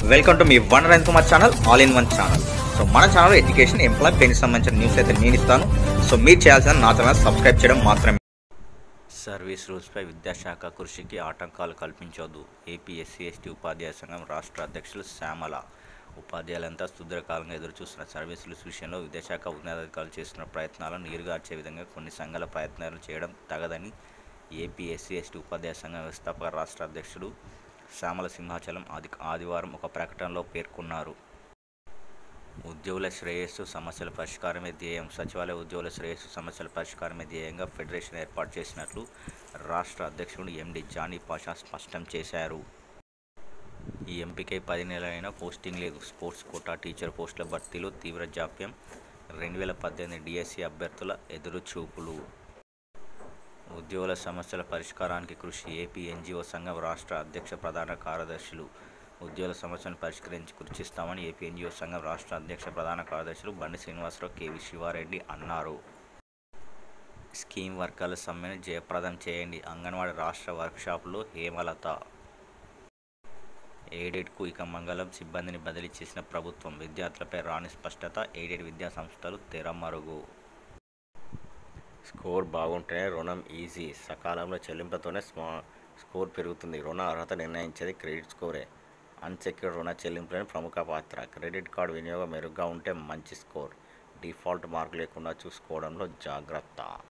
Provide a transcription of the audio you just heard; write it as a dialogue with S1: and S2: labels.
S1: welcome to మీ వన్ రైన్ Kumar channel all in one channel so మన ఛానల్ ఎడ్యుకేషన్ ఎంప్లాయ్ పెన్కి సంబంధించిన న్యూస్ అయితే నేను ఇస్తాను సో మీరు చేయాల్సిన నా ఛానల్ సబ్స్క్రైబ్ చేయడం మాత్రమే
S2: సర్వీస్ రూల్స్పై విద్యాశాఖ కృషికి ఆటంకాలు కల్పించొద్దు ఏపీ ఎస్సీ ఎస్టీ ఉపాధ్యాయ సంఘం రాష్ట్ర అధ్యక్షులు శ్యామల ఉపాధ్యాయులంతా సుదీర్ఘకాలంగా ఎదురుచూస్తున్న సర్వీస్ రూల్స్ విషయంలో విద్యాశాఖ ఉన్నతాధికారులు చేస్తున్న ప్రయత్నాలను నీరుగార్చే విధంగా కొన్ని సంఘాల ప్రయత్నాలు చేయడం తగదని ఏపీ ఎస్సీ ఎస్టీ ఉపాధ్యాయ సంఘం వ్యవస్థాపక రాష్ట్ర అధ్యక్షుడు శ్యామల సింహాచలం ఆది ఆదివారం ఒక ప్రకటనలో పేర్కొన్నారు ఉద్యోగుల శ్రేయస్సు సమస్యల పరిష్కారమే ధ్యేయం సచివాలయ ఉద్యోగుల శ్రేయస్సు సమస్యల పరిష్కారమే ధ్యేయంగా ఫెడరేషన్ ఏర్పాటు చేసినట్లు రాష్ట్ర అధ్యక్షుడు ఎండి జానీ పాషా స్పష్టం చేశారు ఈ ఎంపికై పది నెలలైన పోస్టింగ్ లేదు స్పోర్ట్స్ కోటా టీచర్ పోస్టుల భర్తీలో తీవ్ర జాప్యం రెండు వేల పద్దెనిమిది డిఎస్సి అభ్యర్థుల ఎదురు చూపులు ఉద్యోగుల సమస్యల పరిష్కారానికి కృషి ఏపీ ఎన్జిఓ సంఘం రాష్ట్ర అధ్యక్ష ప్రధాన కార్యదర్శులు ఉద్యోగుల సమస్యలను పరిష్కరించి కృషిస్తామని ఏపీ ఎన్జిఓ సంఘం రాష్ట్ర అధ్యక్ష ప్రధాన కార్యదర్శులు బండి శ్రీనివాసరావు కేవి శివారెడ్డి అన్నారు స్కీమ్ వర్కర్ల సమ్మెను జయప్రదం చేయండి అంగన్వాడీ రాష్ట్ర వర్క్షాప్లో హేమలత ఎయిడెడ్కు ఇక మంగళం సిబ్బందిని బదిలీ చేసిన ప్రభుత్వం విద్యార్థులపై రాని స్పష్టత ఎయిడెడ్ విద్యా సంస్థలు తెరమరుగు స్కోర్ బాగుంటేనే రుణం ఈజీ సకాలంలో చెల్లింపులతోనే స్మా స్కోర్ పెరుగుతుంది రుణ అర్హత నిర్ణయించేది క్రెడిట్ స్కోరే అన్సెక్యూర్డ్ రుణ చెల్లింపులని ప్రముఖ పాత్ర క్రెడిట్ కార్డు వినియోగం మెరుగ్గా ఉంటే మంచి స్కోర్ డిఫాల్ట్ మార్క్ లేకుండా చూసుకోవడంలో జాగ్రత్త